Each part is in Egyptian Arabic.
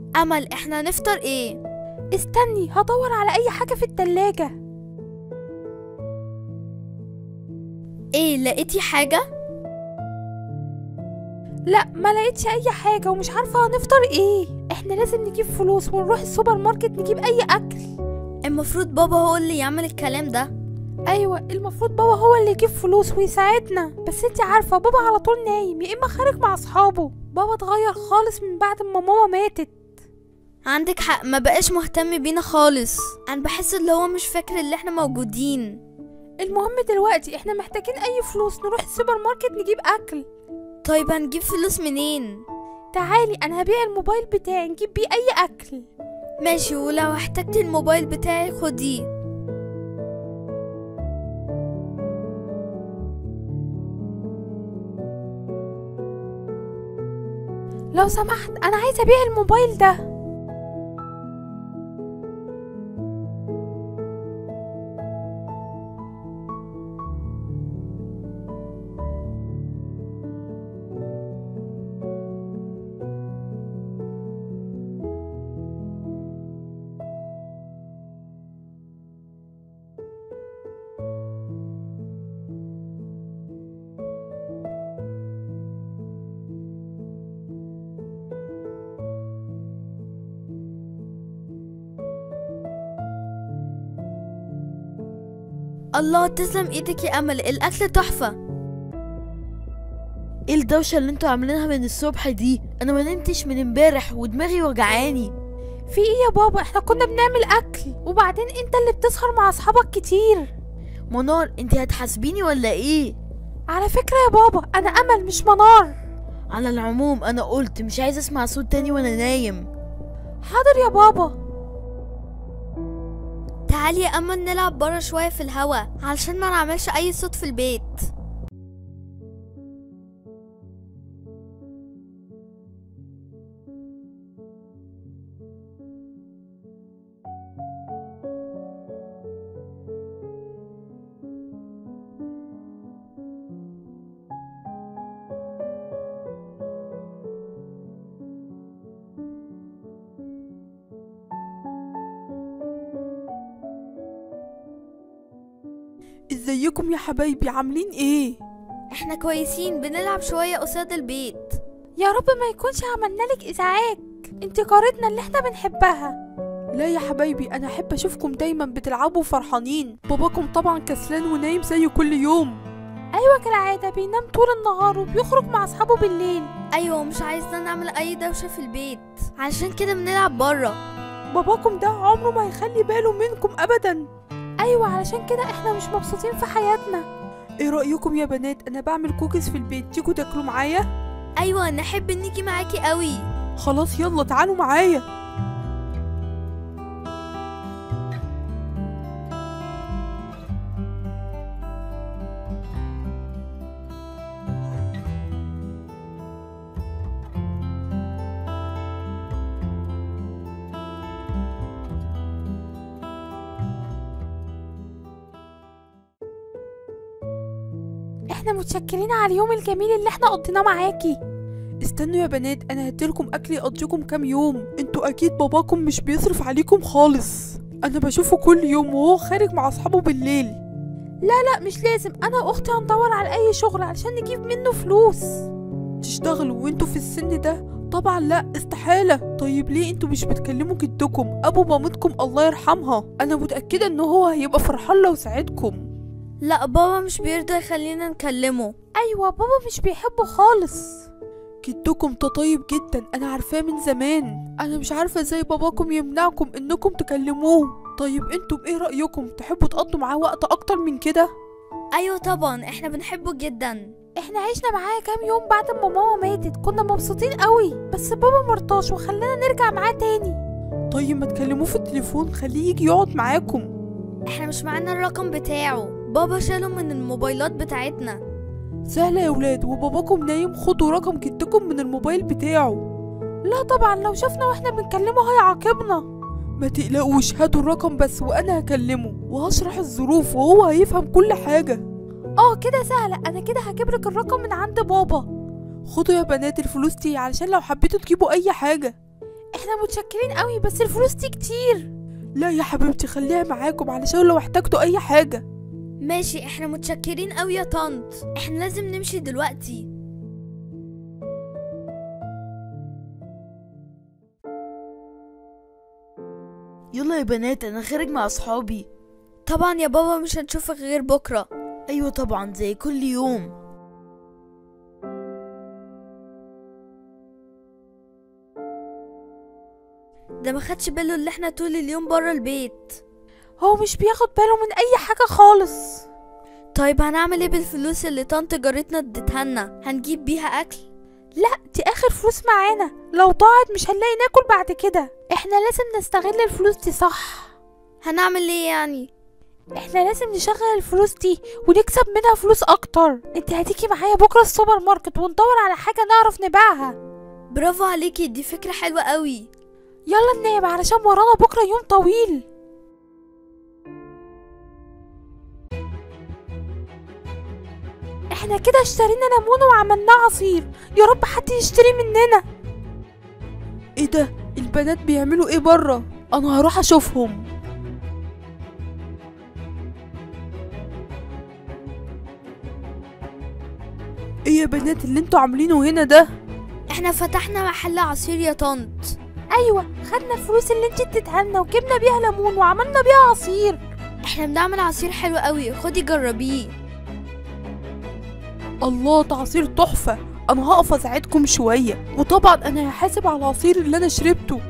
امل احنا نفطر ايه استني هدور على اي حاجة في التلاجة ايه لقيتي حاجه لا ما لقيتش اي حاجة ومش عارفة هنفطر ايه احنا لازم نجيب فلوس ونروح السوبر ماركت نجيب اي اكل المفروض بابا هو اللي يعمل الكلام ده ايوه المفروض بابا هو اللي يجيب فلوس ويساعدنا بس انت عارفة بابا على طول نايم يا اما خارج مع اصحابه بابا اتغير خالص من بعد ما ماما ماتت عندك حق ما بقاش مهتم بينا خالص انا بحس اللي هو مش فاكر اللي احنا موجودين المهم دلوقتي احنا محتاجين اي فلوس نروح السوبر ماركت نجيب اكل طيب هنجيب فلوس منين تعالي انا هبيع الموبايل بتاعي نجيب بيه اي اكل ماشي ولو احتجت الموبايل بتاعي خديه لو سمحت انا عايزه ابيع الموبايل ده الله تسلم ايدك يا امل الاكل تحفه ايه الدوشة اللي انتوا عاملينها من الصبح دي انا ما نمتش من امبارح ودماغي وجعاني في ايه يا بابا احنا كنا بنعمل اكل وبعدين انت اللي بتسهر مع اصحابك كتير منار انت هتحاسبيني ولا ايه على فكره يا بابا انا امل مش منار على العموم انا قلت مش عايزه اسمع صوت تاني وانا نايم حاضر يا بابا تعالي يا امل نلعب برا شويه في الهوا علشان ما نعملش اي صوت في البيت ازيكم يا حبايبي عاملين ايه احنا كويسين بنلعب شويه قصاد البيت يا رب ما يكونش عملنا لك ازعاج انت جارتنا اللي احنا بنحبها لا يا حبايبي انا احب اشوفكم دايما بتلعبوا فرحانين باباكم طبعا كسلان ونايم زي كل يوم ايوه كالعاده بينام طول النهار وبيخرج مع اصحابه بالليل ايوه مش عايزنا نعمل اي دوشه في البيت علشان كده بنلعب برا باباكم ده عمره ما هيخلي باله منكم ابدا ايوه علشان كده احنا مش مبسوطين في حياتنا ايه رايكم يا بنات انا بعمل كوكيز في البيت تيجوا تاكلوا معايا ايوه نحب نيجي معاكي قوي خلاص يلا تعالوا معايا احنا متشكرين على اليوم الجميل اللي احنا قضيناه معاكي استنوا يا بنات انا هديلكم اكل يقضيكم كام يوم انتوا اكيد باباكم مش بيصرف عليكم خالص انا بشوفه كل يوم وهو خارج مع اصحابه بالليل لا لا مش لازم انا واختي هندور على اي شغل علشان نجيب منه فلوس تشتغلوا وانتوا في السن ده طبعا لا استحالة طيب ليه انتوا مش بتكلموا جدكم ابو مامتكم الله يرحمها انا متأكدة ان هو هيبقى فرحان لو ساعدكم لا بابا مش بيرضى يخلينا نكلمه ايوه بابا مش بيحبه خالص جدكم ده طيب جدا انا عارفاه من زمان انا مش عارفه ازاي باباكم يمنعكم انكم تكلموه طيب انتم ايه رايكم تحبوا تقضوا معاه وقت اكتر من كده ايوه طبعا احنا بنحبه جدا احنا عشنا معاه كام يوم بعد ما ماما ماتت كنا مبسوطين قوي بس بابا مرضاش وخلانا نرجع معاه تاني طيب ما تكلموه في التليفون خليه يجي يقعد معاكم احنا مش معانا الرقم بتاعه بابا شاله من الموبايلات بتاعتنا سهلة يا ولاد وباباكم نايم خدوا رقم جدكم من الموبايل بتاعه لا طبعا لو شافنا واحنا بنكلمه هيعاقبنا ما تقلقوش هاتوا الرقم بس وانا هكلمه وهشرح الظروف وهو هيفهم كل حاجة اه كده سهلة انا كده هجيب لك الرقم من عند بابا خدوا يا بنات الفلوس دي علشان لو حبيتوا تجيبوا اي حاجة احنا احنا متشكرين قوي بس الفلوس دي كتير لا يا حبيبتي خليها معاكم علشان لو احتجتوا اي حاجة ماشي احنا متشكرين قوي يا طنط احنا لازم نمشي دلوقتي يلا يا بنات انا خارج مع اصحابي طبعا يا بابا مش هنشوفك غير بكرة ايوه طبعا زي كل يوم ده ما خدش باله اللي احنا طول اليوم بره البيت هو مش بياخد باله من اي حاجة خالص طيب هنعمل ايه بالفلوس اللي طنط جارتنا اديتها لنا هنجيب بيها اكل لا دي اخر فلوس معانا لو ضاعت مش هنلاقي ناكل بعد كده احنا لازم نستغل الفلوس دي صح هنعمل ايه يعني احنا لازم نشغل الفلوس دي ونكسب منها فلوس اكتر انت هتيجي معايا بكره السوبر ماركت وندور على حاجه نعرف نبيعها برافو عليكي دي فكرة حلوة قوي يلا ننام علشان ورانا بكره يوم طويل احنا كده اشترينا ليمون وعملناه عصير يا رب حد يشتري مننا ايه ده البنات بيعملوا ايه بره انا هروح اشوفهم ايه يا بنات اللي انتوا عاملينه هنا ده احنا فتحنا محل عصير يا طنط ايوه خدنا الفلوس اللي انت اديتها لنا وجبنا بيها ليمون وعملنا بيها عصير احنا بنعمل عصير حلو قوي خدي جربيه الله ده عصير تحفة أنا هقف أساعدكم شوية وطبعا أنا هحاسب على العصير اللي أنا شربته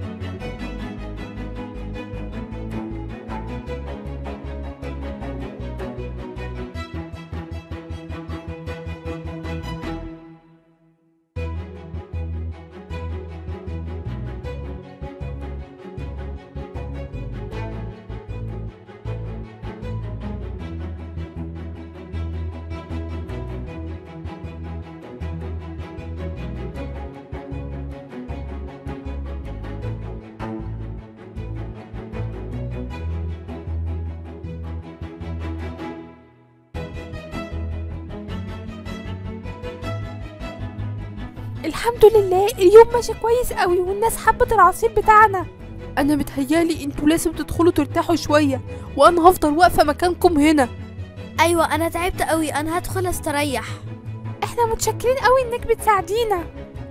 الحمد لله اليوم ماشي كويس قوي والناس حبت العصير بتاعنا انا متهيالي انتوا لازم تدخلوا ترتاحوا شويه وانا هفضل واقفه مكانكم هنا ايوه انا تعبت قوي انا هدخل استريح احنا متشكرين قوي انك بتساعدينا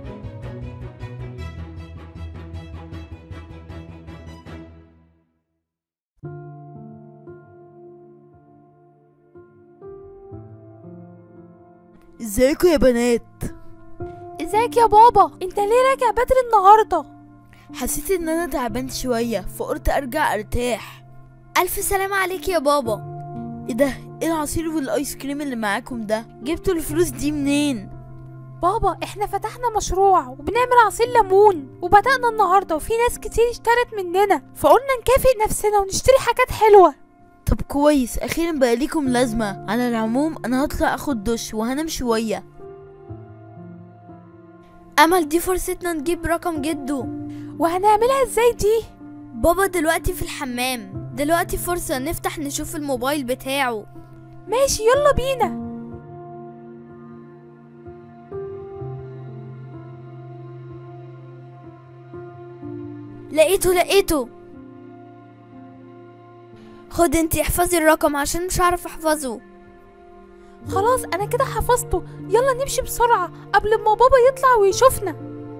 ازيكم يا بنات ازيك يا بابا انت ليه راجع بدري النهارده حسيت ان انا تعبان شويه فقلت ارجع ارتاح الف سلامة عليك يا بابا ايه ده ايه العصير والايس كريم اللي معاكم ده جبتوا الفلوس دي منين بابا احنا فتحنا مشروع وبنعمل عصير ليمون وبدأنا النهارده وفي ناس كتير اشترت مننا فقلنا نكافئ نفسنا ونشتري حاجات حلوه طب كويس اخيرا بقى ليكم لازمه على العموم انا هطلع اخد دش وهنام شويه امل دي فرصتنا نجيب رقم جده وهنعملها ازاي دي بابا دلوقتي في الحمام دلوقتي فرصة نفتح نشوف الموبايل بتاعه ماشي يلا بينا لقيته لقيته خد انتي احفظي الرقم عشان مش هعرف احفظه خلاص انا كده حفظته يلا نمشي بسرعة قبل ما بابا يطلع ويشوفنا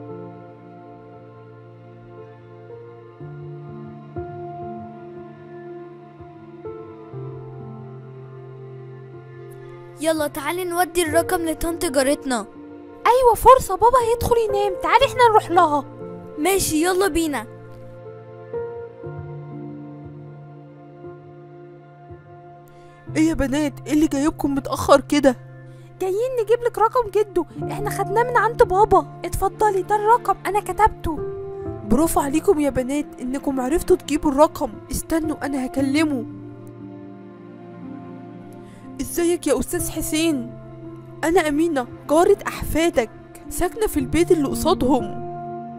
يلا تعالي نودي الرقم لطنط جارتنا ايوه فرصة بابا هيدخل ينام تعالي احنا نروح لها ماشي يلا بينا ايه يا بنات ايه اللي جايبكم متأخر كده جايين نجيب لك رقم جده احنا خدناه من عند بابا اتفضلي ده الرقم انا كتبته برافو عليكم يا بنات انكم عرفتوا تجيبوا الرقم استنوا انا هكلمه ازيك يا استاذ حسين انا امينه جاره احفادك ساكنه في البيت اللي قصادهم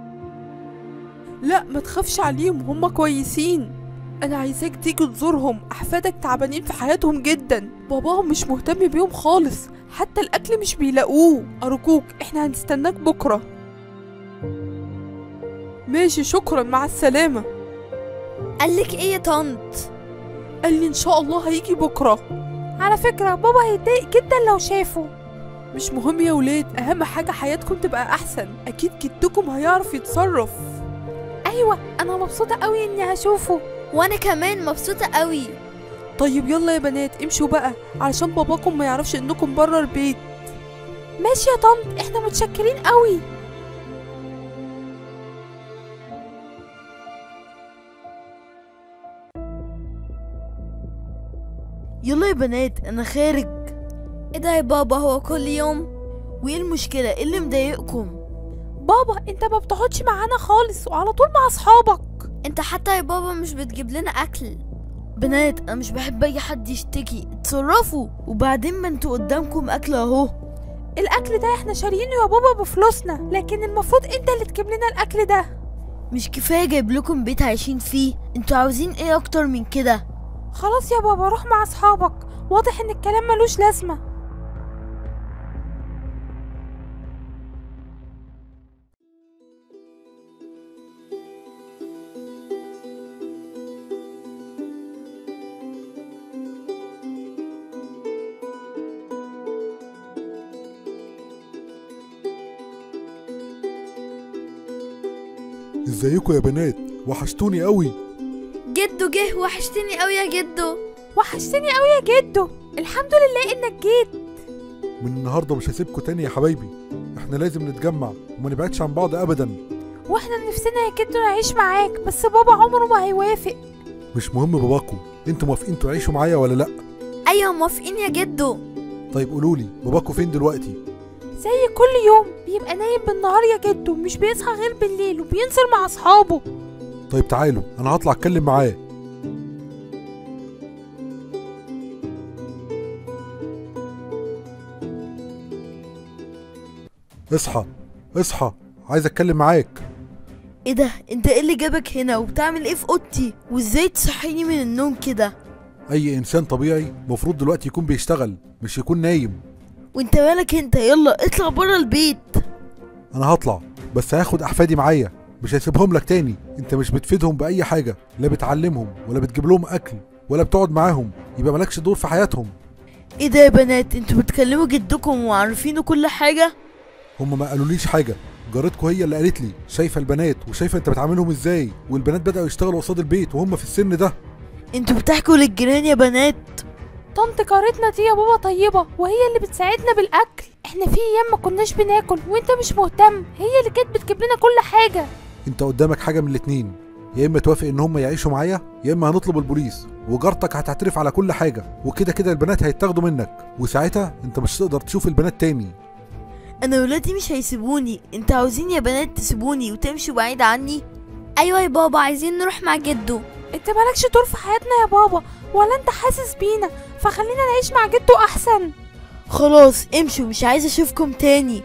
لا ما تخافش عليهم هما كويسين انا عايزاك تيجي تزورهم احفادك تعبانين في حياتهم جدا باباهم مش مهتم بيهم خالص حتى الاكل مش بيلاقوه ارجوك احنا هنستناك بكره ماشي شكرا مع السلامة قالك ايه يا طنط قال لي ان شاء الله هيجي بكرة على فكرة بابا هيتضايق جدا لو شافه مش مهم يا ولاد اهم حاجة حياتكم تبقى احسن اكيد جدكم هيعرف يتصرف ايوه انا مبسوطة قوي اني هشوفه وانا كمان مبسوطة قوي طيب يلا يا بنات امشوا بقى علشان باباكم ما يعرفش انكم بره البيت ماشي يا طنط احنا متشكرين قوي يلا يا بنات انا خارج ايه ده يا بابا هو كل يوم وايه المشكله ايه اللي مضايقكم بابا انت ما بتقعدش معانا خالص وعلى طول مع اصحابك انت حتى يا بابا مش بتجيب لنا اكل بنات انا مش بحب اي حد يشتكي اتصرفوا وبعدين ما انتوا قدامكم اكل اهو الاكل ده احنا شاريينه يا بابا بفلوسنا لكن المفروض انت اللي تجيب لنا الاكل ده مش كفايه جايب لكم بيت عايشين فيه انتوا عاوزين ايه اكتر من كده خلاص يا بابا روح مع اصحابك واضح ان الكلام ملوش لازمه ازيكم يا بنات وحشتوني قوي جدو جه وحشتني قوي يا جدو وحشتني قوي يا جدو الحمد لله انك جيت من النهارده مش هسيبكم تاني يا حبايبي احنا لازم نتجمع وما نبعدش عن بعض ابدا واحنا نفسنا يا جدو نعيش معاك بس بابا عمره ما هيوافق مش مهم باباكم انتوا موافقين تعيشوا معايا ولا لا ايوه موافقين يا جدو طيب قولولي باباكم فين دلوقتي زي كل يوم بيبقى نايم بالنهار يا جدو مش بيصحى غير بالليل وبينزل مع اصحابه طيب تعالوا انا هطلع اتكلم معاه اصحى اصحى عايز اتكلم معاك ايه ده انت ايه اللي جابك هنا وبتعمل ايه في اوضتي وازاي تصحيني من النوم كده اي انسان طبيعي مفروض دلوقتي يكون بيشتغل مش يكون نايم وانت مالك انت يلا اطلع بره البيت انا هطلع بس هاخد احفادي معايا مش هسيبهم لك تاني انت مش بتفيدهم باي حاجه لا بتعلمهم ولا بتجيب لهم اكل ولا بتقعد معاهم يبقى مالكش دور في حياتهم ايه ده يا بنات انتوا بتكلموا جدكم وعارفينه كل حاجه هم ما قالوليش حاجه جارتكم هي اللي قالت لي شايفه البنات وشايفه انت بتعاملهم ازاي والبنات بداوا يشتغلوا قصاد البيت وهم في السن ده انتوا بتحكوا للجيران يا بنات طنط جارتنا دي يا بابا طيبة وهي اللي بتساعدنا بالأكل احنا في أيام ما كناش بناكل وانت مش مهتم هي اللي كانت بتجيب لنا كل حاجة انت قدامك حاجه من الاتنين يا اما توافق ان هم يعيشوا معايا يا اما هنطلب البوليس وجارتك هتعترف على كل حاجه وكده كده البنات هيتاخدوا منك وساعتها انت مش هتقدر تشوف البنات تاني انا ولادي مش هيسيبوني انتوا عاوزين يا بنات تسيبوني وتمشوا بعيد عني ايوه يا بابا عايزين نروح مع جدو انت مالكش دور في حياتنا يا بابا ولا انت حاسس بينا فخلينا نعيش مع جدو احسن خلاص امشوا مش عايزه اشوفكم تاني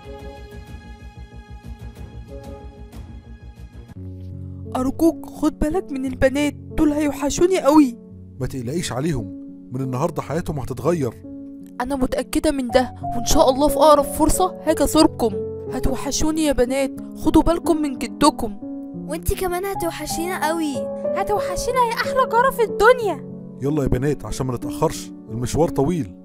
ارجوك خد بالك من البنات دول هيوحشوني قوي ما تقلقيش عليهم من النهارده حياتهم هتتغير انا متأكدة من ده وان شاء الله في اقرب فرصة هاجي ازوركم هتوحشوني يا بنات خدوا بالكم من جدكم وانتي كمان هتوحشينا قوي هتوحشينا يا احلى جارة في الدنيا يلا يا بنات عشان ما نتاخرش المشوار طويل